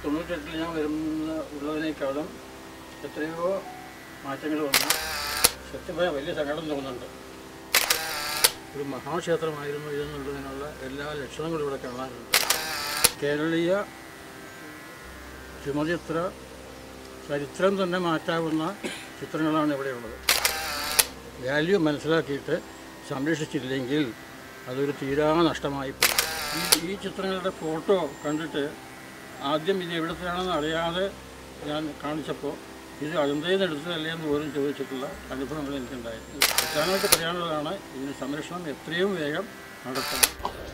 തൊണ്ണൂറ്റെട്ടിൽ ഞാൻ വരുന്ന ഉള്ളതിനേക്കാളും എത്രയോ മാറ്റങ്ങൾ വന്നു സത്യമായ വലിയ സങ്കടം തോന്നുന്നുണ്ട് ഒരു മഹാക്ഷേത്രമായിരുന്നു ഇതെന്നുള്ളതിനുള്ള എല്ലാ ലക്ഷണങ്ങളും ഇവിടെ കാണാനുണ്ട് കേരളീയ ചുമചിത്ര ചരിത്രം തന്നെ മാറ്റാവുന്ന ചിത്രങ്ങളാണ് ഇവിടെയുള്ളത് വാല്യൂ മനസ്സിലാക്കിയിട്ട് സംരക്ഷിച്ചില്ലെങ്കിൽ അതൊരു തീരാ നഷ്ടമായി പോകും ഈ ഈ ചിത്രങ്ങളുടെ ഫോട്ടോ കണ്ടിട്ട് ആദ്യം ഇത് എവിടത്തെയാണെന്ന് അറിയാതെ ഞാൻ കാണിച്ചപ്പോൾ ഇത് അജന്തയിൽ നിന്ന് എടുത്തതല്ലേ എന്ന് പോലും ചോദിച്ചിട്ടുള്ള അനുഭവങ്ങൾ എനിക്കുണ്ടായിരുന്നു പ്രധാനമായിട്ട് പറയാനുള്ളതാണ് ഇതിന് സംരക്ഷണം എത്രയും വേഗം നടത്തണം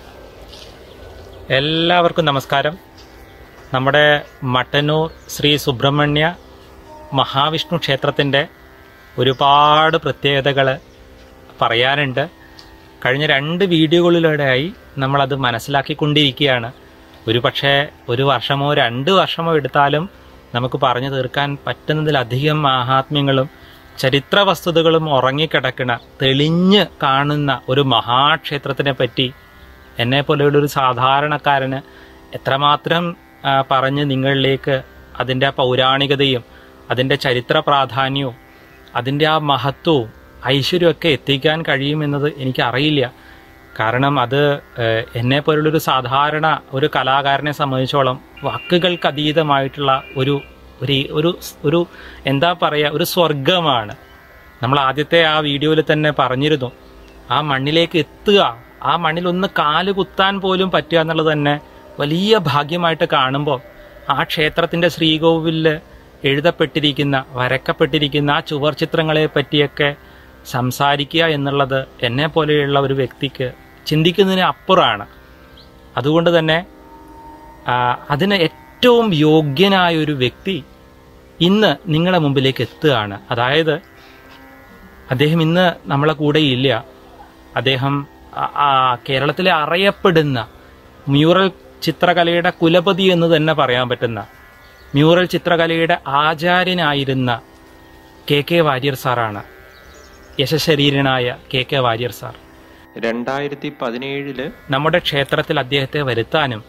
എല്ലാവർക്കും നമസ്കാരം നമ്മുടെ മട്ടന്നൂർ ശ്രീ സുബ്രഹ്മണ്യ മഹാവിഷ്ണു ക്ഷേത്രത്തിൻ്റെ ഒരുപാട് പ്രത്യേകതകൾ പറയാനുണ്ട് കഴിഞ്ഞ രണ്ട് വീഡിയോകളിലൂടെയായി നമ്മളത് മനസ്സിലാക്കിക്കൊണ്ടിരിക്കുകയാണ് ഒരു പക്ഷേ ഒരു വർഷമോ രണ്ട് വർഷമോ എടുത്താലും നമുക്ക് പറഞ്ഞു തീർക്കാൻ പറ്റുന്നതിലധികം മാഹാത്മ്യങ്ങളും ചരിത്ര വസ്തുതകളും ഉറങ്ങിക്കിടക്കുന്ന തെളിഞ്ഞ് കാണുന്ന ഒരു മഹാക്ഷേത്രത്തിനെ പറ്റി എന്നെ പോലെയുള്ള ഒരു സാധാരണക്കാരന് എത്രമാത്രം ആ, പറഞ്ഞ് നിങ്ങളിലേക്ക് അതിൻ്റെ ആ പൗരാണികതയും അതിൻ്റെ ചരിത്ര പ്രാധാന്യവും അതിൻ്റെ ആ മഹത്വവും ഐശ്വര്യമൊക്കെ എത്തിക്കാൻ കഴിയുമെന്നത് എനിക്കറിയില്ല കാരണം അത് ഏഹ്, എന്നെ പോലുള്ളൊരു സാധാരണ ഒരു കലാകാരനെ സംബന്ധിച്ചോളം വാക്കുകൾക്ക് അതീതമായിട്ടുള്ള ഒരു ഒരു ഒരു ഒരു എന്താ പറയുക ഒരു സ്വർഗമാണ് നമ്മൾ ആദ്യത്തെ ആ വീഡിയോയിൽ തന്നെ പറഞ്ഞിരുന്നു ആ മണ്ണിലേക്ക് എത്തുക ആ മണ്ണിൽ ഒന്ന് കാല് കുത്താൻ പോലും പറ്റുക എന്നുള്ളത് തന്നെ വലിയ ഭാഗ്യമായിട്ട് കാണുമ്പോൾ ആ ക്ഷേത്രത്തിന്റെ ശ്രീകോവിലില് എഴുതപ്പെട്ടിരിക്കുന്ന വരക്കപ്പെട്ടിരിക്കുന്ന ആ ചുവർ ചിത്രങ്ങളെ പറ്റിയൊക്കെ സംസാരിക്കുക എന്നുള്ളത് എന്നെ പോലെയുള്ള ഒരു വ്യക്തിക്ക് ചിന്തിക്കുന്നതിന് അപ്പുറമാണ് അതുകൊണ്ട് തന്നെ ആ, അതിന് ഏറ്റവും യോഗ്യനായ ഒരു വ്യക്തി ഇന്ന് നിങ്ങളുടെ മുമ്പിലേക്ക് എത്തുകയാണ് അതായത് അദ്ദേഹം ഇന്ന് നമ്മളെ കൂടെ ഇല്ല അദ്ദേഹം ആ- ആ കേരളത്തിലെ അറിയപ്പെടുന്ന മ്യൂറൽ ചിത്രകലയുടെ കുലപതി എന്ന് തന്നെ പറയാൻ പറ്റുന്ന മ്യൂറൽ ചിത്രകലയുടെ ആചാര്യനായിരുന്ന കെ കെ വാര്യർ സാറാണ് യശശരീരനായ കെ കെ വാര്യർ സാർ രണ്ടായിരത്തി പതിനേഴില് നമ്മുടെ ക്ഷേത്രത്തിൽ അദ്ദേഹത്തെ വരുത്താനും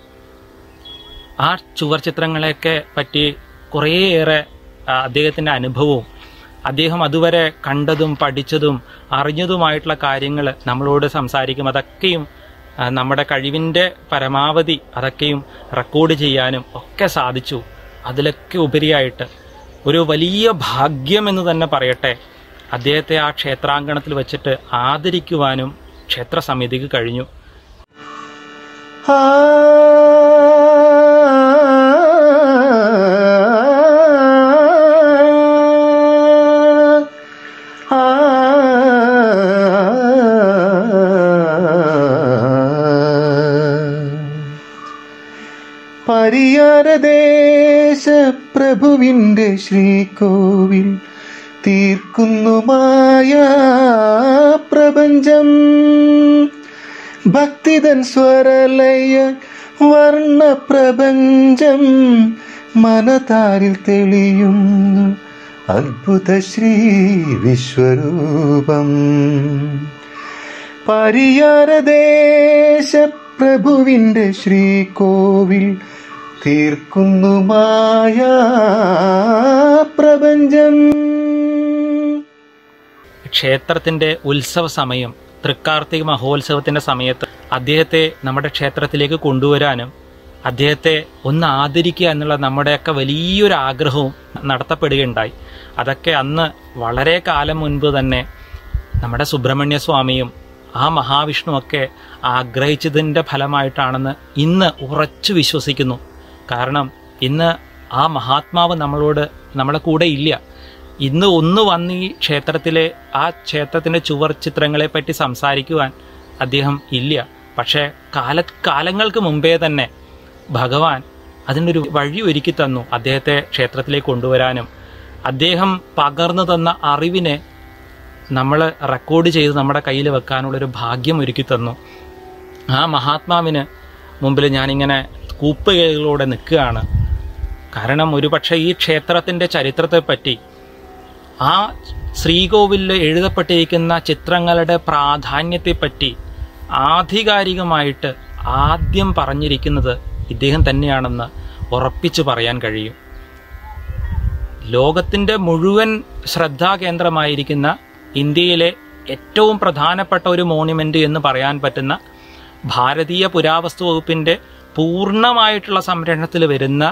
ആ ചുവർ ചിത്രങ്ങളെയൊക്കെ പറ്റി കുറേയേറെ ആ, അദ്ദേഹത്തിന്റെ അനുഭവവും അദ്ദേഹം അതുവരെ കണ്ടതും പഠിച്ചതും അറിഞ്ഞതുമായിട്ടുള്ള കാര്യങ്ങൾ നമ്മളോട് സംസാരിക്കും അതൊക്കെയും ആ, നമ്മുടെ കഴിവിന്റെ പരമാവധി അതൊക്കെയും റെക്കോർഡ് ചെയ്യാനും ഒക്കെ സാധിച്ചു അതിലൊക്കെ ഉപരിയായിട്ട് ഒരു വലിയ ഭാഗ്യം എന്ന് തന്നെ പറയട്ടെ അദ്ദേഹത്തെ ആ ക്ഷേത്രാങ്കണത്തിൽ വെച്ചിട്ട് ആദരിക്കുവാനും ക്ഷേത്ര സമിതിക്ക് കഴിഞ്ഞു പരിയാരദേശ പ്രഭുവിന്റെ ശ്രീകോവിൽ തീർക്കുന്നുമായ പ്രപഞ്ചം ഭക്തിതൻ സ്വരലയ വർണ്ണ പ്രപഞ്ചം മനതാരിൽ തെളിയുന്നു അത്ഭുത ശ്രീ വിശ്വരൂപം പരിയാരദേശ പ്രഭുവിന്റെ ശ്രീകോവിൽ തീർക്കുന്നുമായ പ്രപഞ്ചം ക്ഷേത്രത്തിന്റെ ഉത്സവ സമയം തൃക്കാർത്തിക മഹോത്സവത്തിന്റെ സമയത്ത് അദ്ദേഹത്തെ നമ്മുടെ ക്ഷേത്രത്തിലേക്ക് കൊണ്ടുവരാനും അദ്ദേഹത്തെ ഒന്ന് ആദരിക്കുക എന്നുള്ള നമ്മുടെയൊക്കെ വലിയൊരു ആഗ്രഹവും നടത്തപ്പെടുകയുണ്ടായി അതൊക്കെ അന്ന് വളരെ കാലം മുൻപ് തന്നെ നമ്മുടെ സുബ്രഹ്മണ്യ സ്വാമിയും ആ മഹാവിഷ്ണുവൊക്കെ ആഗ്രഹിച്ചതിൻ്റെ ഫലമായിട്ടാണെന്ന് ഇന്ന് ഉറച്ചു വിശ്വസിക്കുന്നു കാരണം ഇന്ന് ആ മഹാത്മാവ് നമ്മളോട് നമ്മളെ കൂടെ ഇല്ല ഇന്ന് ഒന്ന് വന്ന് ഈ ക്ഷേത്രത്തിലെ ആ ക്ഷേത്രത്തിന്റെ ചുവർ ചിത്രങ്ങളെ പറ്റി സംസാരിക്കുവാൻ അദ്ദേഹം ഇല്ല പക്ഷേ കാല കാലങ്ങൾക്ക് മുമ്പേ തന്നെ ഭഗവാൻ അതിനൊരു വഴി ഒരുക്കി തന്നു അദ്ദേഹത്തെ ക്ഷേത്രത്തിലേക്ക് കൊണ്ടുവരാനും അദ്ദേഹം പകർന്നു തന്ന അറിവിനെ നമ്മൾ റെക്കോർഡ് ചെയ്ത് നമ്മുടെ കയ്യിൽ വെക്കാനുള്ളൊരു ഭാഗ്യം ഒരുക്കി തന്നു ആ മഹാത്മാവിന് മുമ്പിൽ ഞാനിങ്ങനെ കൂപ്പുകൈകളോടെ നിൽക്കുകയാണ് കാരണം ഒരുപക്ഷെ ഈ ക്ഷേത്രത്തിൻ്റെ ചരിത്രത്തെപ്പറ്റി ആ ശ്രീകോവിലിൽ എഴുതപ്പെട്ടിരിക്കുന്ന ചിത്രങ്ങളുടെ പ്രാധാന്യത്തെപ്പറ്റി ആധികാരികമായിട്ട് ആദ്യം പറഞ്ഞിരിക്കുന്നത് ഇദ്ദേഹം തന്നെയാണെന്ന് ഉറപ്പിച്ചു പറയാൻ കഴിയും ലോകത്തിൻ്റെ മുഴുവൻ ശ്രദ്ധാകേന്ദ്രമായിരിക്കുന്ന ഇന്ത്യയിലെ ഏറ്റവും പ്രധാനപ്പെട്ട ഒരു മോണ്യുമെൻ്റ് എന്ന് പറയാൻ പറ്റുന്ന ഭാരതീയ പുരാവസ്തു വകുപ്പിൻ്റെ പൂർണ്ണമായിട്ടുള്ള സംരക്ഷണത്തിൽ വരുന്ന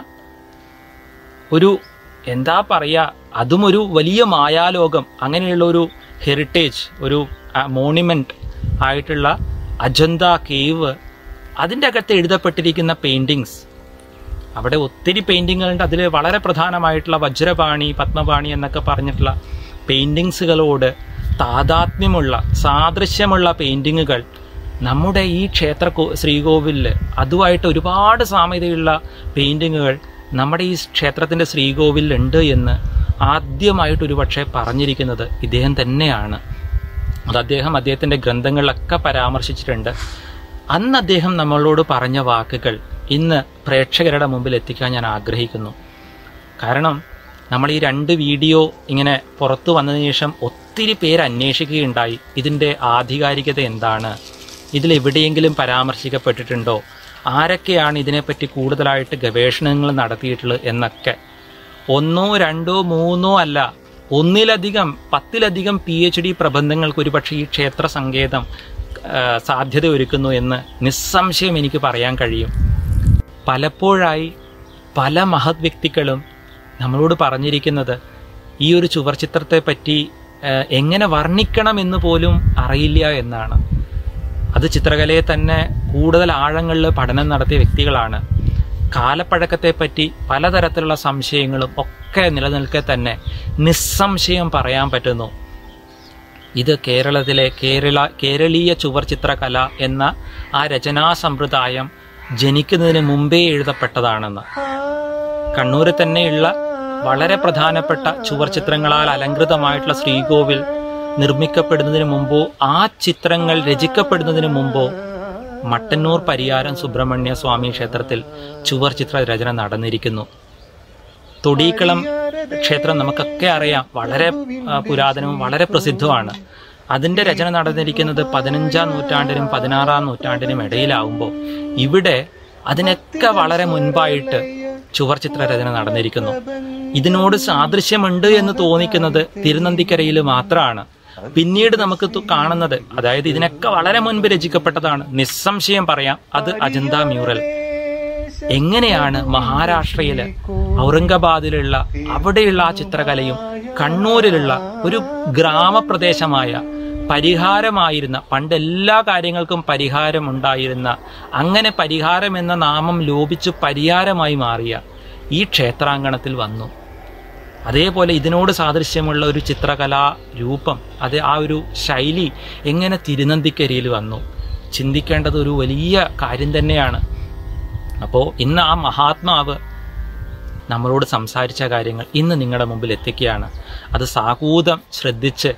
ഒരു എന്താ പറയുക അതും ഒരു വലിയ മായാലോകം അങ്ങനെയുള്ള ഒരു ഹെറിറ്റേജ് ഒരു മോണിമെന്റ് ആയിട്ടുള്ള അജന്ത കേവ് അതിൻ്റെ അകത്ത് എഴുതപ്പെട്ടിരിക്കുന്ന പെയിന്റിങ്സ് അവിടെ ഒത്തിരി പെയിന്റിങ്ങുകളുണ്ട് അതിൽ വളരെ പ്രധാനമായിട്ടുള്ള വജ്രപാണി പത്മപാണി എന്നൊക്കെ പറഞ്ഞിട്ടുള്ള പെയിന്റിങ്സുകളോട് താതാത്മ്യമുള്ള സാദൃശ്യമുള്ള പെയിന്റിങ്ങുകൾ നമ്മുടെ ഈ ക്ഷേത്ര കോ- ശ്രീകോവിലിൽ അതുമായിട്ട് ഒരുപാട് സാമ്യതയുള്ള പെയിന്റിങ്ങുകൾ നമ്മുടെ ഈ ക്ഷേത്രത്തിന്റെ ശ്രീകോവിലിൽ ഉണ്ട് എന്ന് ആദ്യമായിട്ട് ഒരു പക്ഷേ പറഞ്ഞിരിക്കുന്നത് ഇദ്ദേഹം തന്നെയാണ് അത് അദ്ദേഹം അദ്ദേഹത്തിന്റെ ഗ്രന്ഥങ്ങളിലൊക്കെ പരാമർശിച്ചിട്ടുണ്ട് അന്ന് അദ്ദേഹം നമ്മളോട് പറഞ്ഞ വാക്കുകൾ ഇന്ന് പ്രേക്ഷകരുടെ മുമ്പിൽ എത്തിക്കാൻ ഞാൻ ആഗ്രഹിക്കുന്നു കാരണം നമ്മൾ ഈ രണ്ട് വീഡിയോ ഇങ്ങനെ പുറത്തു വന്നതിന് ശേഷം ഒത്തിരി പേര് അന്വേഷിക്കുകയുണ്ടായി ഇതിൻ്റെ ആധികാരികത എന്താണ് ഇതിലെവിടെയെങ്കിലും പരാമർശിക്കപ്പെട്ടിട്ടുണ്ടോ ആരൊക്കെയാണ് ഇതിനെപ്പറ്റി കൂടുതലായിട്ട് ഗവേഷണങ്ങൾ നടത്തിയിട്ടുള്ളത് എന്നൊക്കെ ഒന്നോ രണ്ടോ മൂന്നോ അല്ല ഒന്നിലധികം പത്തിലധികം പി എച്ച് ഡി പ്രബന്ധങ്ങൾക്ക് ഒരുപക്ഷെ ഈ ക്ഷേത്ര സങ്കേതം ആ, സാധ്യത ഒരുക്കുന്നു എന്ന് നിസ്സംശയം എനിക്ക് പറയാൻ കഴിയും പലപ്പോഴായി പല മഹത് വ്യക്തികളും നമ്മളോട് പറഞ്ഞിരിക്കുന്നത് ഈ ഒരു ചുവർ ചിത്രത്തെ പറ്റി ആ, എങ്ങനെ വർണ്ണിക്കണമെന്ന് പോലും അറിയില്ല എന്നാണ് അത് ചിത്രകലയെ തന്നെ കൂടുതൽ ആഴങ്ങളിൽ പഠനം നടത്തിയ വ്യക്തികളാണ് കാലപ്പഴക്കത്തെപ്പറ്റി പലതരത്തിലുള്ള സംശയങ്ങളും ഒക്കെ നിലനിൽക്കെ തന്നെ നിസ്സംശയം പറയാൻ പറ്റുന്നു ഇത് കേരളത്തിലെ കേരള കേരളീയ ചുവർ ചിത്രകല എന്ന ആ രചനാ സമ്പ്രദായം ജനിക്കുന്നതിന് മുമ്പേ എഴുതപ്പെട്ടതാണെന്ന് കണ്ണൂരിൽ തന്നെയുള്ള വളരെ പ്രധാനപ്പെട്ട ചുവർ ചിത്രങ്ങളാൽ അലങ്കൃതമായിട്ടുള്ള ശ്രീകോവിൽ നിർമ്മിക്കപ്പെടുന്നതിന് മുമ്പോ ആ ചിത്രങ്ങൾ രചിക്കപ്പെടുന്നതിന് മുമ്പോ മട്ടന്നൂർ പരിയാരം സുബ്രഹ്മണ്യ സ്വാമി ക്ഷേത്രത്തിൽ ചുവർ ചിത്ര രചന നടന്നിരിക്കുന്നു തൊടീക്കളം ക്ഷേത്രം നമുക്കൊക്കെ അറിയാം വളരെ ആ, പുരാതനവും വളരെ പ്രസിദ്ധമാണ് അതിന്റെ രചന നടന്നിരിക്കുന്നത് പതിനഞ്ചാം നൂറ്റാണ്ടിനും പതിനാറാം നൂറ്റാണ്ടിനും ഇടയിലാവുമ്പോൾ ഇവിടെ അതിനൊക്കെ വളരെ മുൻപായിട്ട് ചുവർ ചിത്ര രചന നടന്നിരിക്കുന്നു ഇതിനോട് സാദൃശ്യമുണ്ട് എന്ന് തോന്നിക്കുന്നത് തിരുനന്തിക്കരയിൽ മാത്രമാണ് പിന്നീട് നമുക്ക് തു- കാണുന്നത് അതായത് ഇതിനൊക്കെ വളരെ മുൻപ് രചിക്കപ്പെട്ടതാണ് നിസ്സംശയം പറയാം അത് അജന്ത മ്യൂറൽ എങ്ങനെയാണ് മഹാരാഷ്ട്രയില് ഔറംഗാബാദിലുള്ള അവിടെയുള്ള ആ ചിത്രകലയും കണ്ണൂരിലുള്ള ഒരു ഗ്രാമപ്രദേശമായ പരിഹാരമായിരുന്ന പണ്ട് എല്ലാ കാര്യങ്ങൾക്കും പരിഹാരം ഉണ്ടായിരുന്ന അങ്ങനെ പരിഹാരം എന്ന നാമം ലോപിച്ച് പരിഹാരമായി മാറിയ ഈ ക്ഷേത്രാങ്കണത്തിൽ വന്നു അതേപോലെ ഇതിനോട് സാദൃശ്യമുള്ള ഒരു ചിത്രകലാ രൂപം അത് ആ ഒരു ശൈലി എങ്ങനെ തിരുനന്തിക്കരിയിൽ വന്നു ചിന്തിക്കേണ്ടത് ഒരു വലിയ കാര്യം തന്നെയാണ് അപ്പോൾ ഇന്ന് ആ മഹാത്മാവ് നമ്മളോട് സംസാരിച്ച കാര്യങ്ങൾ ഇന്ന് നിങ്ങളുടെ മുമ്പിൽ എത്തിക്കുകയാണ് അത് സാകൂതം ശ്രദ്ധിച്ച്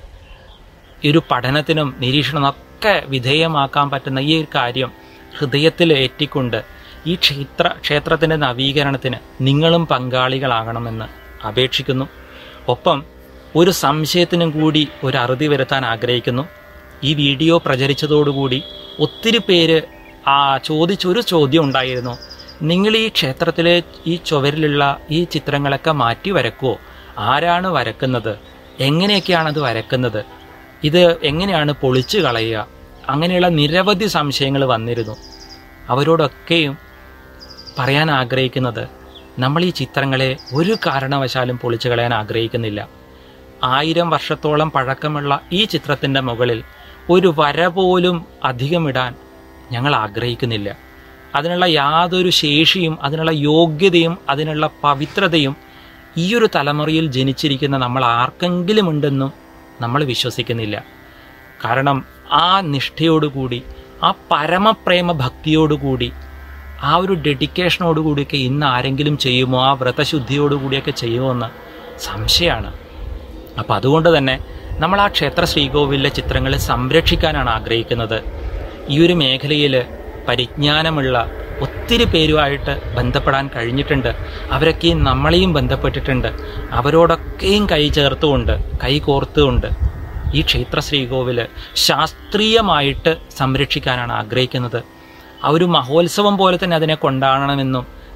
ഈ ഒരു പഠനത്തിനും നിരീക്ഷണമൊക്കെ വിധേയമാക്കാൻ പറ്റുന്ന ഈ ഒരു കാര്യം ഹൃദയത്തിൽ ഏറ്റിക്കൊണ്ട് ഈ ക്ഷേത്ര ക്ഷേത്രത്തിൻ്റെ നവീകരണത്തിന് നിങ്ങളും പങ്കാളികളാകണമെന്ന് അപേക്ഷിക്കുന്നു ഒപ്പം ഒരു സംശയത്തിനും കൂടി ഒരു അറുതി വരുത്താൻ ആഗ്രഹിക്കുന്നു ഈ വീഡിയോ പ്രചരിച്ചതോടുകൂടി ഒത്തിരി പേര് ആ ചോദിച്ചൊരു ചോദ്യം ഉണ്ടായിരുന്നു നിങ്ങൾ ഈ ക്ഷേത്രത്തിലെ ഈ ചുവരിലുള്ള ഈ ചിത്രങ്ങളൊക്കെ മാറ്റി വരക്കുവോ ആരാണ് വരക്കുന്നത് എങ്ങനെയൊക്കെയാണ് അത് വരക്കുന്നത് ഇത് എങ്ങനെയാണ് പൊളിച്ചു കളയുക അങ്ങനെയുള്ള നിരവധി സംശയങ്ങൾ വന്നിരുന്നു അവരോടൊക്കെയും പറയാൻ ആഗ്രഹിക്കുന്നത് നമ്മൾ ഈ ചിത്രങ്ങളെ ഒരു കാരണവശാലും പൊളിച്ചു കളയാൻ ആഗ്രഹിക്കുന്നില്ല ആയിരം വർഷത്തോളം പഴക്കമുള്ള ഈ ചിത്രത്തിൻ്റെ മുകളിൽ ഒരു വര പോലും അധികമിടാൻ ഞങ്ങൾ ആഗ്രഹിക്കുന്നില്ല അതിനുള്ള യാതൊരു ശേഷിയും അതിനുള്ള യോഗ്യതയും അതിനുള്ള പവിത്രതയും ഈ ഒരു തലമുറയിൽ ജനിച്ചിരിക്കുന്ന നമ്മൾ ആർക്കെങ്കിലും ഉണ്ടെന്നും നമ്മൾ വിശ്വസിക്കുന്നില്ല കാരണം ആ നിഷ്ഠയോടുകൂടി ആ പരമപ്രേമ ഭക്തിയോടുകൂടി ആ ഒരു ഡെഡിക്കേഷനോടുകൂടിയൊക്കെ ഇന്ന് ആരെങ്കിലും ചെയ്യുമോ ആ വ്രതശുദ്ധിയോടുകൂടിയൊക്കെ ചെയ്യുമോ എന്ന് സംശയമാണ് അപ്പം അതുകൊണ്ട് തന്നെ നമ്മൾ ആ ക്ഷേത്ര ശ്രീകോവിലെ ചിത്രങ്ങളെ സംരക്ഷിക്കാനാണ് ആഗ്രഹിക്കുന്നത് ഈ ഒരു മേഖലയിൽ പരിജ്ഞാനമുള്ള ഒത്തിരി പേരുമായിട്ട് ബന്ധപ്പെടാൻ കഴിഞ്ഞിട്ടുണ്ട് അവരൊക്കെയും നമ്മളെയും ബന്ധപ്പെട്ടിട്ടുണ്ട് അവരോടൊക്കെയും കൈ ചേർത്തുകൊണ്ട് കൈ കോർത്തുകൊണ്ട് ഈ ക്ഷേത്ര ശ്രീകോവില് ശാസ്ത്രീയമായിട്ട് സംരക്ഷിക്കാനാണ് ആഗ്രഹിക്കുന്നത് ആ ഒരു മഹോത്സവം പോലെ തന്നെ അതിനെ കൊണ്ടാടണമെന്നും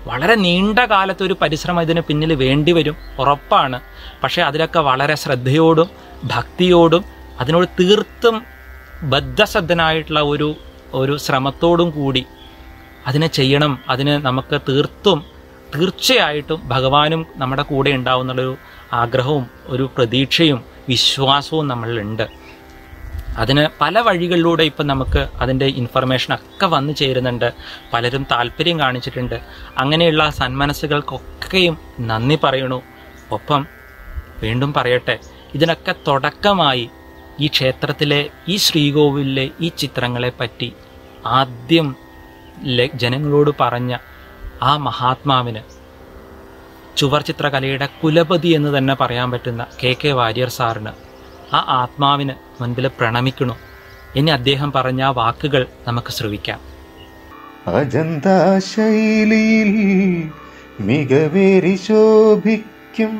വളരെ നീണ്ട കാലത്തെ ഒരു പരിശ്രമം ഇതിന് പിന്നിൽ വേണ്ടിവരും ഉറപ്പാണ് പക്ഷേ അതിലൊക്കെ വളരെ ശ്രദ്ധയോടും ഭക്തിയോടും അതിനോട് തീർത്തും ബദ്ധശ്രദ്ധനായിട്ടുള്ള ഒരു ഒരു ശ്രമത്തോടും കൂടി അതിനെ ചെയ്യണം അതിന് നമുക്ക് തീർത്തും തീർച്ചയായിട്ടും ഭഗവാനും നമ്മുടെ കൂടെ ഉണ്ടാവുന്നുള്ളൊരു ആഗ്രഹവും ഒരു പ്രതീക്ഷയും വിശ്വാസവും നമ്മളിലുണ്ട് അതിന് പല വഴികളിലൂടെ ഇപ്പം നമുക്ക് അതിൻ്റെ ഇൻഫർമേഷൻ ഒക്കെ വന്നു ചേരുന്നുണ്ട് പലരും താല്പര്യം കാണിച്ചിട്ടുണ്ട് അങ്ങനെയുള്ള സന്മനസ്സുകൾക്കൊക്കെയും നന്ദി പറയണു ഒപ്പം വീണ്ടും പറയട്ടെ ഇതിനൊക്കെ തുടക്കമായി ഈ ക്ഷേത്രത്തിലെ ഈ ശ്രീകോവിലിലെ ഈ ചിത്രങ്ങളെ പറ്റി ആദ്യം ലെ- ജനങ്ങളോട് പറഞ്ഞ ആ മഹാത്മാവിന് ചുവർ ചിത്രകലയുടെ കുലപതി എന്ന് തന്നെ പറയാൻ പറ്റുന്ന കെ കെ വാര്യർ സാറിന് ആ ആത്മാവിന് മുൻപിൽ പ്രണമിക്കണു ഇനി അദ്ദേഹം പറഞ്ഞ ആ വാക്കുകൾ നമുക്ക് ശ്രവിക്കാം അജന്താ ശൈലിയിൽ മികവേറി ശോഭിക്കും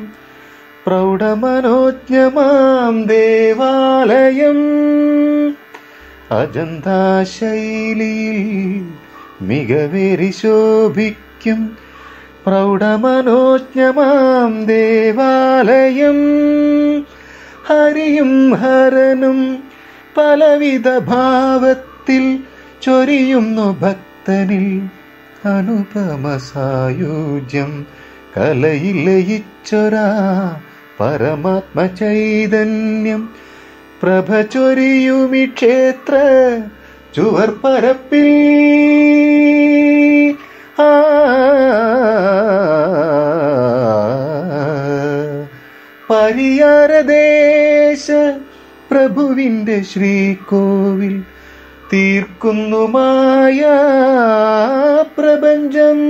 പ്രൗഢമനോജ്ഞമാം ദേവാലയം അജന്താ ശൈലിയിൽ മികവേറി ശോഭിക്കും പ്രൗഢമനോജ്ഞമാം ദേവാലയം ഹരിയും ഹരനും പലവിധ ഭാവത്തിൽ ചൊരിയുന്നു ഭക്തനിൽ അനുപമ സായുജ്യം കലയിൽ ലയിച്ചൊരാ പരമാത്മ ചൈതന്യം പ്രഭ ചൊരിയുമി ക്ഷേത്ര ചുവർ പരപ്പിൽ ആ പരിയാരദേശ പ്രഭുവിന്റെ ശ്രീകോവിൽ തീർക്കുന്നു മായ പ്രപഞ്ചം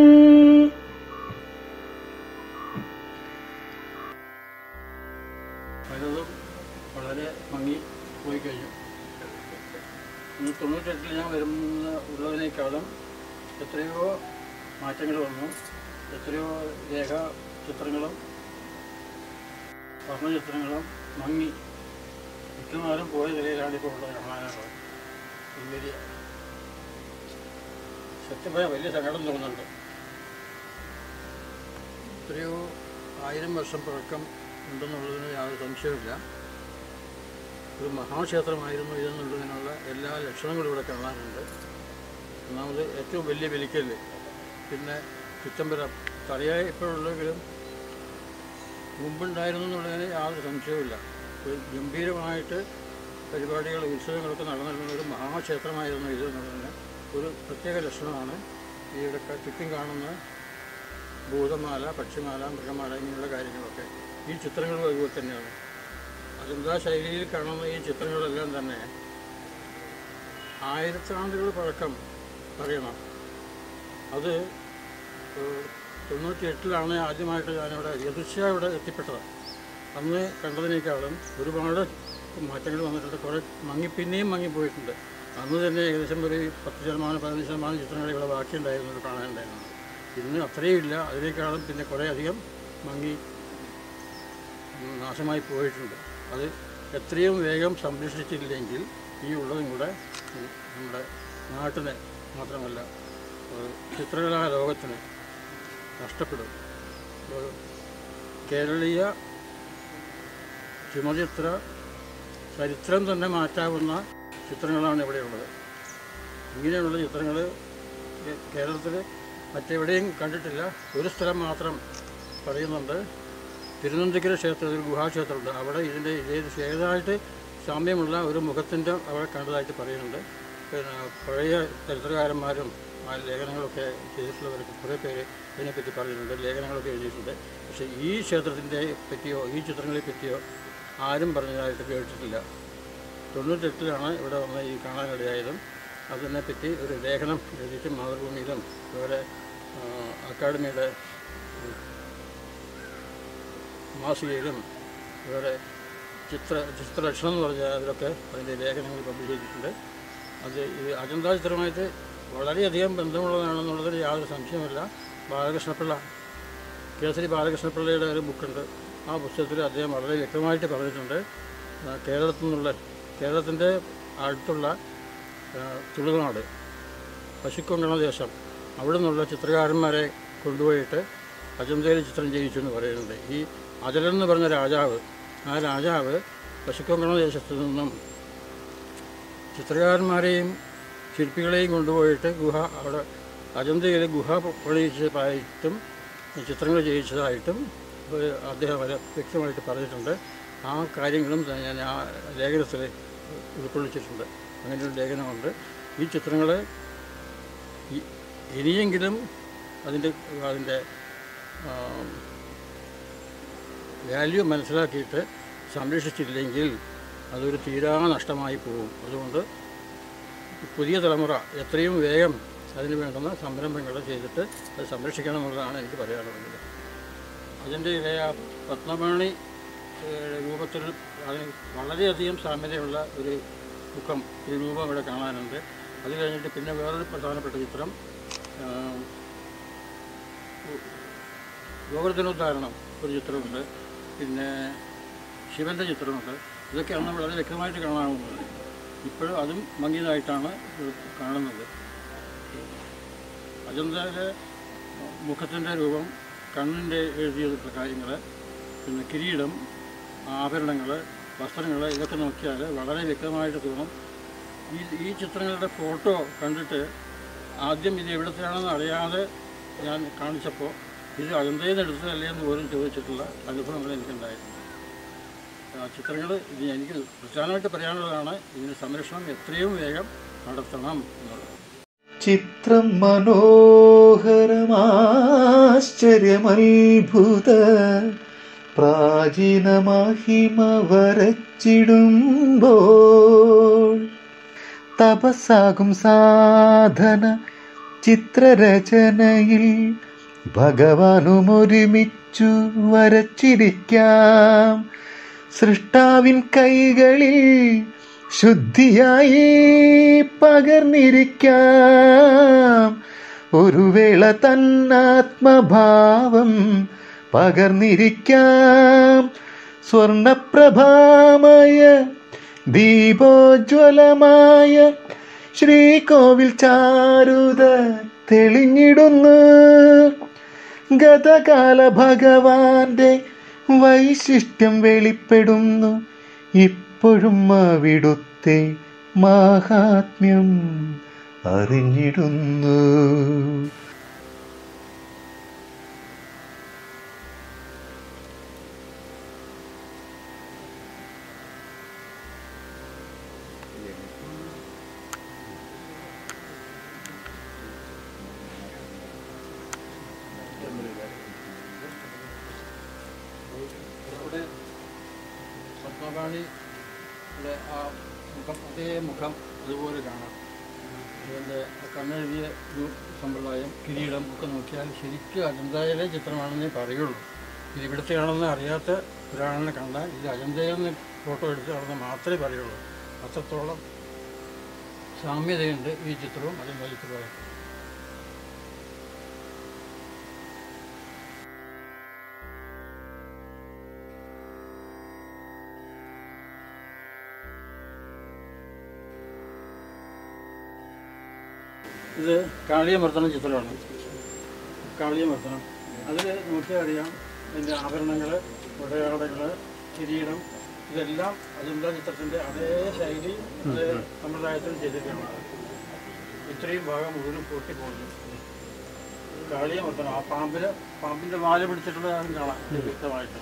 പലതും വളരെ മങ്ങി പോയി കഴിഞ്ഞു ഇന്ന് തൊണ്ണൂറ്റെട്ടിൽ ഞാൻ വരുന്ന ഉള്ളതിനേക്കാളും എത്രയോ മാറ്റങ്ങൾ വന്നു എത്രയോ രേഖ ചിത്രങ്ങളും വർണ്ണചിത്രങ്ങളും മങ്ങി മിക്കവാറും പോയ നിലയിലാണ് ഇപ്പോൾ ഉള്ളത് കാണാനുള്ളത് ഈ വലിയ സത്യമായ വലിയ സങ്കടം തോന്നുന്നുണ്ട് എത്രയോ ആയിരം വർഷം പഴക്കം ഉണ്ടെന്നുള്ളതിന് യാതൊരു സംശയമില്ല ഒരു മഹാക്ഷേത്രമായിരുന്നു ഇതെന്നുള്ളതിനുള്ള എല്ലാ ലക്ഷണങ്ങളും ഇവിടെ കാണാനുണ്ട് ഒന്നാമത് ഏറ്റവും വലിയ വലിക്കല് പിന്നെ ചുറ്റമ്പലം തലയായി ഇപ്പോഴുള്ളെങ്കിലും മുമ്പുണ്ടായിരുന്നു എന്നുള്ളതിന് യാതൊരു സംശയവുമില്ല ഒരു ഗംഭീരമായിട്ട് പരിപാടികൾ ഉത്സവങ്ങളൊക്കെ നടന്നിരുന്ന ഒരു മഹാക്ഷേത്രമായിരുന്നു ഇത് എന്നുള്ളതിന് ഒരു പ്രത്യേക ലക്ഷണമാണ് ഈ ഇവിടെ ചുറ്റും കാണുന്ന ഭൂതമാല പക്ഷിമാല മൃഗമാല ഇങ്ങനെയുള്ള കാര്യങ്ങളൊക്കെ ഈ ചിത്രങ്ങളും അതുപോലെ തന്നെയാണ് അജന്താ ശൈലിയിൽ കാണുന്ന ഈ ചിത്രങ്ങളെല്ലാം തന്നെ ആയിരത്താണ്ടുകൾ പഴക്കം പറയണം അത് ഏഹ്, തൊണ്ണൂറ്റി എട്ടിലാണ് ആദ്യമായിട്ട് ഞാനിവിടെ യദൃശ്യ ഇവിടെ എത്തിപ്പെട്ടത് അന്ന് കണ്ടതിനേക്കാളും ഒരുപാട് മാറ്റങ്ങൾ വന്നിട്ടുണ്ട് കുറേ മങ്ങി പിന്നെയും മങ്ങിപ്പോയിട്ടുണ്ട് അന്ന് തന്നെ ഏകദേശം ഒരു പത്ത് ശതമാനം പതിനഞ്ച് ശതമാനം ചിത്രങ്ങൾ ഇവിടെ ബാക്കിയുണ്ടായിരുന്നു കാണാനുണ്ടായിരുന്നു ഇന്ന് അത്രയും ഇല്ല അതിനേക്കാളും പിന്നെ കുറേ അധികം മങ്ങി ഉം, നാശമായി പോയിട്ടുണ്ട് അത് എത്രയും വേഗം സംരക്ഷിച്ചില്ലെങ്കിൽ ഈ ഉള്ളതും കൂടെ ഉം, നമ്മുടെ നാട്ടിനെ മാത്രമല്ല ഒരു ചിത്രകലാ ലോകത്തിന് നഷ്ടപ്പെടും ഒരു കേരളീയ ചുമചിത്ര ചരിത്രം തന്നെ മാറ്റാവുന്ന ചിത്രങ്ങളാണ് ഇവിടെയുള്ളത് ഇങ്ങനെയുള്ള ചിത്രങ്ങൾ കേരളത്തിൽ മറ്റെവിടെയും കണ്ടിട്ടില്ല ഒരു സ്ഥലം മാത്രം പറയുന്നുണ്ട് തിരുനന്തിക്കര ക്ഷേത്രത്തിൽ ഗുഹാക്ഷേത്രമുണ്ട് അവിടെ ഇതിൻ്റെ ഇതേ ഏതായിട്ട് സാമ്യമുള്ള ഒരു മുഖത്തിൻ്റെ അവിടെ കണ്ടതായിട്ട് പറയുന്നുണ്ട് പിന്നെ പഴയ ചരിത്രകാരന്മാരും ആ ലേഖനങ്ങളൊക്കെ ചെയ്തിട്ടുള്ളവരൊക്കെ കുറേ പേര് ഇതിനെപ്പറ്റി പറയുന്നുണ്ട് ലേഖനങ്ങളൊക്കെ എഴുതിയിട്ടുണ്ട് പക്ഷേ ഈ ക്ഷേത്രത്തിൻ്റെ പറ്റിയോ ഈ ചിത്രങ്ങളെ പറ്റിയോ ആരും പറഞ്ഞതായിട്ട് കേട്ടിട്ടില്ല തൊണ്ണൂറ്റെട്ടിലാണ് ഇവിടെ വന്ന് ഈ കാണാനിടയായതും അതിനെപ്പറ്റി ഒരു ലേഖനം എഴുതിയിട്ട് മാതൃഭൂമിയിലും അതുപോലെ ആ, അക്കാഡമിയുടെ ഉം, മാസികയിലും അതുപോലെ ചിത്ര ചിത്രലക്ഷണം എന്ന് പറഞ്ഞാൽ അതിലൊക്കെ അതിൻ്റെ ലേഖനങ്ങൾ പബ്ലിഷ് ചെയ്തിട്ടുണ്ട് അത് ഈ അജന്താ ചിത്രമായിട്ട് വളരെയധികം ബന്ധമുള്ളതാണെന്നുള്ളതിൽ യാതൊരു സംശയമില്ല ബാലകൃഷ്ണപിള്ള കേസരി ബാലകൃഷ്ണപിള്ളയുടെ ഒരു ബുക്കുണ്ട് ആ പുസ്തകത്തിൽ അദ്ദേഹം വളരെ വ്യക്തമായിട്ട് പറഞ്ഞിട്ടുണ്ട് ആ, കേരളത്തിൽ നിന്നുള്ള കേരളത്തിൻ്റെ അടുത്തുള്ള ആ, തുളുനാട് പശുക്കൊങ്കണ ദേശം അവിടെ നിന്നുള്ള ചിത്രകാരന്മാരെ കൊണ്ടുപോയിട്ട് അജന്തയിൽ ചിത്രം ചെയ്യിച്ചു എന്ന് പറയുന്നുണ്ട് ഈ അജലൻ എന്ന് പറഞ്ഞ രാജാവ് ആ രാജാവ് പശുക്കൊങ്കണ ദേശത്തു നിന്നും ചിത്രകാരന്മാരെയും ശില്പികളെയും കൊണ്ടുപോയിട്ട് ഗുഹ അവിടെ അജന്തയിൽ ഗുഹ പൊളിച്ചതായിട്ടും ചിത്രങ്ങൾ ചെയ്യിച്ചതായിട്ടും ഒരു അദ്ദേഹം വളരെ വ്യക്തമായിട്ട് പറഞ്ഞിട്ടുണ്ട് ആ കാര്യങ്ങളും ഞാൻ ആ ലേഖനത്തിൽ ഉൾക്കൊള്ളിച്ചിട്ടുണ്ട് അങ്ങനെ ഒരു ലേഖനമുണ്ട് ഈ ചിത്രങ്ങൾ ഇ- ഇനിയെങ്കിലും അതിൻ്റെ അതിൻ്റെ വാല്യൂ മനസ്സിലാക്കിയിട്ട് സംരക്ഷിച്ചില്ലെങ്കിൽ അതൊരു തീരാ നഷ്ടമായി പോകും അതുകൊണ്ട് പുതിയ തലമുറ എത്രയും വേഗം അതിന് വേണ്ടുന്ന സംരംഭങ്ങൾ ചെയ്തിട്ട് അത് സംരക്ഷിക്കണം എന്നുള്ളതാണ് എനിക്ക് പറയാനുള്ളത് അതിൻ്റെ ഇടയ പത്മമണി ഏഹ്, രൂപത്തിൽ അതിന് വളരെയധികം സാമ്യതയുള്ള ഒരു മുഖം ഒരു രൂപം ഇവിടെ കാണാനുണ്ട് അത് കഴിഞ്ഞിട്ട് പിന്നെ വേറൊരു പ്രധാനപ്പെട്ട ചിത്രം ആഹ്, ഗോവർദ്ധനോദ്ധാരണം ഒരു ചിത്രമുണ്ട് പിന്നെ ശിവൻ്റെ ചിത്രമുണ്ട് ഇതൊക്കെ അന്ന് വളരെ വ്യക്തമായിട്ട് കാണാവുന്നത് ഇപ്പോഴും അതും മങ്ങിയതായിട്ടാണ് ഇത് കാണുന്നത് അജന്തയുടെ മുഖത്തിൻ്റെ രൂപം കണ്ണിൻ്റെ എഴുതിയിട്ടുള്ള കാര്യങ്ങൾ പിന്നെ കിരീടം ആഭരണങ്ങൾ വസ്ത്രങ്ങൾ ഇതൊക്കെ നോക്കിയാൽ വളരെ വ്യക്തമായിട്ട് തോന്നും ഈ ഈ ചിത്രങ്ങളുടെ ഫോട്ടോ കണ്ടിട്ട് ആദ്യം ഇത് എവിടത്തെയാണെന്ന് അറിയാതെ ഞാൻ കാണിച്ചപ്പോൾ ഇത് അജന്തയിൽ നിന്ന് എടുത്തതല്ലേ എന്ന് പോലും ചോദിച്ചിട്ടുള്ള അനുഭവങ്ങൾ എനിക്കുണ്ടായിരുന്നു ആ ചിത്രങ്ങൾ ഇത് എനിക്ക് പ്രധാനമായിട്ട് പറയാനുള്ളതാണ് ഇതിൻ്റെ സംരക്ഷണം എത്രയും വേഗം നടത്തണം എന്നുള്ളത് ചിത്രം മനോഹരമാശ്ചര്യമത്ഭുത പ്രാചീന മഹിമ വരച്ചിടുമ്പോൾ തപസ്സാകും സാധന ചിത്രരചനയിൽ ഭഗവാനും ഒരുമിച്ചു വരച്ചിരിക്കാം സൃഷ്ടാവിൻ കൈകളിൽ ശുദ്ധിയായി പകർന്നിരിക്കാം ഒരു വേള തന്നാത്മഭാവം പകർന്നിരിക്കാം സ്വർണപ്രഭാമയ ദീപോജ്വലമായ ശ്രീകോവിൽ ചാരുത തെളിഞ്ഞിടുന്നു ഗതകാല ഭഗവാന്റെ വൈശിഷ്ട്യം വെളിപ്പെടുന്നു ഇപ്പോഴും അവിടുത്തെ മാഹാത്മ്യം അറിഞ്ഞിടുന്നു ഇവിടെ പത്മപാണിയുടെ ആ മുഖം അതേ മുഖം അതുപോലെ കാണാം ഇതിൻ്റെ കണ്ണെഴുതിയ ഒരു സമ്പ്രദായം കിരീടം ഒക്കെ നോക്കിയാൽ ശരിക്കും അജന്തയിലെ ചിത്രമാണെന്നേ പറയുള്ളൂ ഇത് ഇവിടുത്തെയാണെന്ന് അറിയാത്ത ഒരാളിനെ കണ്ടാൽ ഇത് അജന്തയിൽ നിന്ന് ഫോട്ടോ എടുത്തതാണെന്ന് മാത്രമേ പറയുള്ളൂ അത്രത്തോളം സാമ്യതയുണ്ട് ഈ ചിത്രവും അജന്ത ചിത്രവുമായിട്ട് ഇത് കാളിയമർദ്ദനം ചിത്രമാണ് കാളിയമർദ്ദനം അതിൽ നോക്കിയാൽ അറിയാം അതിൻ്റെ ആഭരണങ്ങൾ ഉടയാടകൾ കിരീടം ഇതെല്ലാം അജന്ത ചിത്രത്തിൻ്റെ അതേ ശൈലി അതേ സമ്പ്രദായത്തിൽ ചെയ്തിട്ടാണ് ഇത്രയും ഭാഗം മുഴുവനും പൊട്ടിപ്പോകുന്നു കാളിയമർദ്ദനം ആ പാമ്പിന് പാമ്പിൻ്റെ വാല പിടിച്ചിട്ടുള്ളതാണ് കാണാം വ്യക്തമായിട്ട്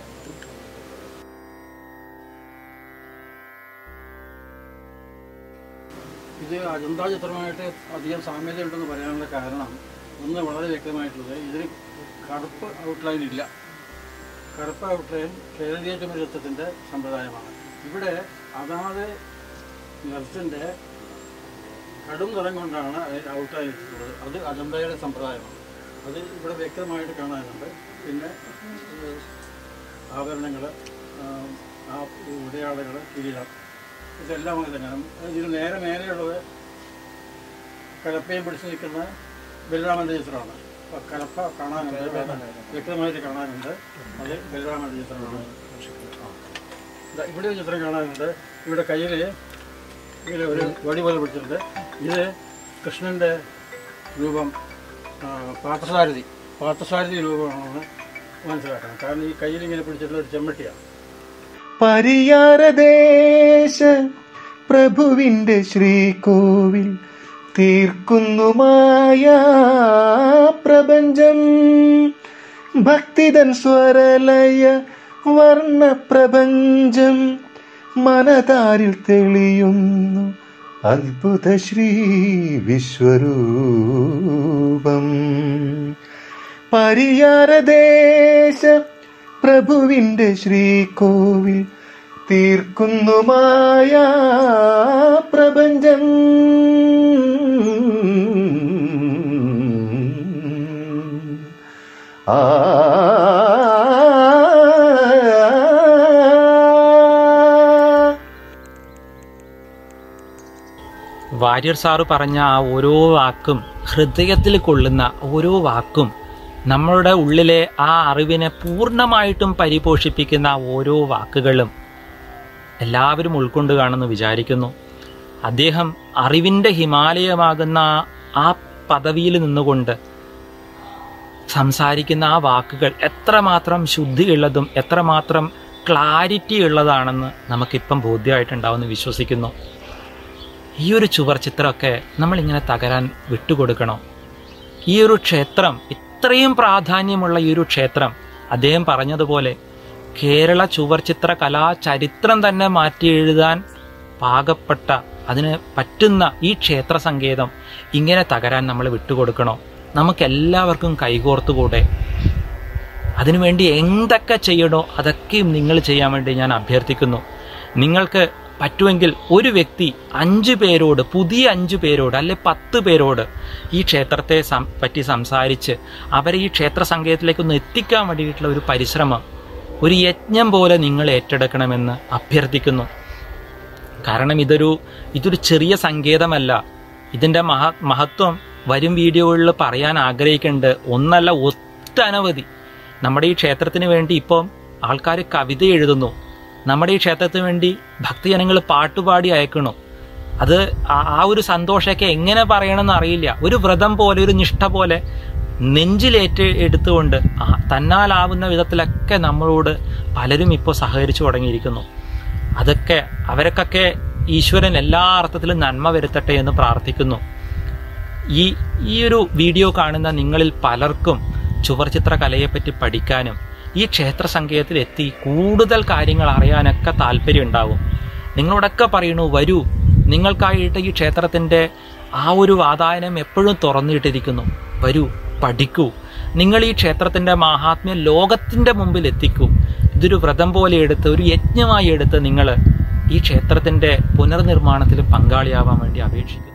ഇത് അജന്ത ചിത്രമായിട്ട് അധികം സാമ്യതയുണ്ടെന്ന് പറയാനുള്ള കാരണം ഒന്ന് വളരെ വ്യക്തമായിട്ടുള്ളത് ഇതിന് കറുപ്പ് ഔട്ട്ലൈൻ ഇല്ല കറുപ്പ് ഔട്ട്ലൈൻ കേരളീയ ചുമരത്വത്തിൻ്റെ സമ്പ്രദായമാണ് ഇവിടെ അതാത് നിറത്തിൻ്റെ കടും നിറം കൊണ്ടാണ് ഔട്ട്ലൈൻ ഇട്ടിട്ടുള്ളത് അത് അജന്തയുടെ സമ്പ്രദായമാണ് അത് ഇവിടെ വ്യക്തമായിട്ട് കാണാനുണ്ട് പിന്നെ ആഭരണങ്ങൾ ആ ഉടയാളുകൾ കിരീടം ഇതെല്ലാം അങ്ങനെ തന്നെയാണ് ഇതിന് നേരെ മേലെയുള്ളത് കലപ്പയും പിടിച്ച് നിൽക്കുന്ന ബലരാമൻ്റെ ചിത്രമാണ് അപ്പോൾ കലപ്പ കാണാനുണ്ട് വ്യക്തമായിട്ട് കാണാനുണ്ട് അത് ബലരാമൻ്റെ ചിത്രമാണ് ദാ ഇവിടെ ഒരു ചിത്രം കാണാനുണ്ട് ഇവിടെ കയ്യിൽ ഇങ്ങനെ ഒരു വടി പോലെ പിടിച്ചിട്ടുണ്ട് ഇത് കൃഷ്ണൻ്റെ രൂപം ആ, പാർത്ഥസാരഥി പാർത്ഥസാരഥി രൂപമാണെന്ന് മനസ്സിലാക്കണം കാരണം ഈ കയ്യിൽ ഇങ്ങനെ പിടിച്ചിട്ടുള്ള ഒരു ചെമ്മട്ടിയാണ് പരിയാരദേശ പ്രഭുവിന്റെ ശ്രീകോവിൽ തീർക്കുന്നുമായ പ്രപഞ്ചം ഭക്തിതൻ സ്വരലയ വർണ്ണ പ്രപഞ്ചം മനതാരിൽ തെളിയുന്നു അത്ഭുത ശ്രീ വിശ്വരൂപം പരിയാരദേശ പ്രഭുവിന്റെ ശ്രീകോവിൽ തീർക്കുന്നുമായ പ്രപഞ്ചം ആ വാര്യർ സാറ് പറഞ്ഞ ആ ഓരോ വാക്കും ഹൃദയത്തിൽ കൊള്ളുന്ന ഓരോ വാക്കും നമ്മളുടെ ഉള്ളിലെ ആ അറിവിനെ പൂർണ്ണമായിട്ടും പരിപോഷിപ്പിക്കുന്ന ആ ഓരോ വാക്കുകളും എല്ലാവരും ഉൾക്കൊണ്ട് കാണുമെന്ന് വിചാരിക്കുന്നു അദ്ദേഹം അറിവിൻ്റെ ഹിമാലയമാകുന്ന ആ- ആ പദവിയിൽ നിന്നുകൊണ്ട് സംസാരിക്കുന്ന ആ വാക്കുകൾ എത്രമാത്രം ശുദ്ധിയുള്ളതും എത്രമാത്രം ക്ലാരിറ്റി ഉള്ളതാണെന്ന് നമുക്കിപ്പം ബോധ്യമായിട്ടുണ്ടാവുമെന്ന് വിശ്വസിക്കുന്നു ഈ ഒരു ചുവർ ചിത്രമൊക്കെ നമ്മളിങ്ങനെ തകരാൻ വിട്ടുകൊടുക്കണോ ഈ ഒരു ക്ഷേത്രം ഇത്രയും പ്രാധാന്യമുള്ള ഈ ഒരു ക്ഷേത്രം അദ്ദേഹം പറഞ്ഞതുപോലെ കേരള ചുവർ ചിത്ര കലാ ചരിത്രം തന്നെ മാറ്റി എഴുതാൻ പാകപ്പെട്ട അതിന് പറ്റുന്ന ഈ ക്ഷേത്ര സങ്കേതം ഇങ്ങനെ തകരാൻ നമ്മൾ വിട്ടുകൊടുക്കണോ നമുക്കെല്ലാവർക്കും കൈകോർത്തുകൂടെ അതിനുവേണ്ടി എന്തൊക്കെ ചെയ്യണോ അതൊക്കെയും നിങ്ങൾ ചെയ്യാൻ വേണ്ടി ഞാൻ അഭ്യർത്ഥിക്കുന്നു നിങ്ങൾക്ക് പറ്റുമെങ്കിൽ ഒരു വ്യക്തി അഞ്ചു പേരോട് പുതിയ അഞ്ചു പേരോട് അല്ലെ പത്ത് പേരോട് ഈ ക്ഷേത്രത്തെ സം- പറ്റി സംസാരിച്ച് അവരെ ഈ ക്ഷേത്ര സങ്കേതത്തിലേക്ക് ഒന്ന് എത്തിക്കാൻ വേണ്ടിയിട്ടുള്ള ഒരു പരിശ്രമം ഒരു യജ്ഞം പോലെ നിങ്ങൾ ഏറ്റെടുക്കണമെന്ന് അഭ്യർത്ഥിക്കുന്നു കാരണം ഇതൊരു ഇതൊരു ചെറിയ സങ്കേതമല്ല ഇതിൻ്റെ മഹ മഹത്വം വരും വീഡിയോകളിൽ പറയാൻ ആഗ്രഹിക്കുന്നുണ്ട് ഒന്നല്ല ഒട്ടനവധി നമ്മുടെ ഈ ക്ഷേത്രത്തിന് വേണ്ടി ഇപ്പം ആൾക്കാർ കവിത എഴുതുന്നു നമ്മുടെ ഈ ക്ഷേത്രത്തിന് വേണ്ടി ഭക്തജനങ്ങൾ പാട്ടുപാടി അയക്കണു അത് ആ- ആ ഒരു സന്തോഷമൊക്കെ എങ്ങനെ പറയണമെന്ന് അറിയില്ല ഒരു വ്രതം പോലെ ഒരു നിഷ്ഠ പോലെ നെഞ്ചിലേറ്റ് എടുത്തുകൊണ്ട് ആ തന്നാലാവുന്ന വിധത്തിലൊക്കെ നമ്മളോട് പലരും ഇപ്പോൾ സഹകരിച്ചു തുടങ്ങിയിരിക്കുന്നു അതൊക്കെ അവർക്കൊക്കെ ഈശ്വരൻ എല്ലാ അർത്ഥത്തിലും നന്മ വരുത്തട്ടെ എന്ന് പ്രാർത്ഥിക്കുന്നു ഈ ഈ ഒരു വീഡിയോ കാണുന്ന നിങ്ങളിൽ പലർക്കും ചുവർചിത്ര കലയെപ്പറ്റി പഠിക്കാനും ഈ ക്ഷേത്ര സങ്കേതത്തിൽ എത്തി കൂടുതൽ കാര്യങ്ങൾ അറിയാനൊക്കെ താല്പര്യം ഉണ്ടാവും നിങ്ങളോടൊക്കെ പറയണു വരൂ നിങ്ങൾക്കായിട്ട് ഈ ക്ഷേത്രത്തിൻ്റെ ആ ഒരു വാതായനം എപ്പോഴും തുറന്നിട്ടിരിക്കുന്നു വരൂ പഠിക്കൂ നിങ്ങൾ ഈ ക്ഷേത്രത്തിൻ്റെ മാഹാത്മ്യം ലോകത്തിൻ്റെ മുമ്പിൽ എത്തിക്കൂ ഇതൊരു വ്രതം പോലെ എടുത്ത് ഒരു യജ്ഞമായി എടുത്ത് നിങ്ങൾ ഈ ക്ഷേത്രത്തിൻ്റെ പുനർനിർമ്മാണത്തിൽ പങ്കാളിയാവാൻ വേണ്ടി അപേക്ഷിക്കുന്നു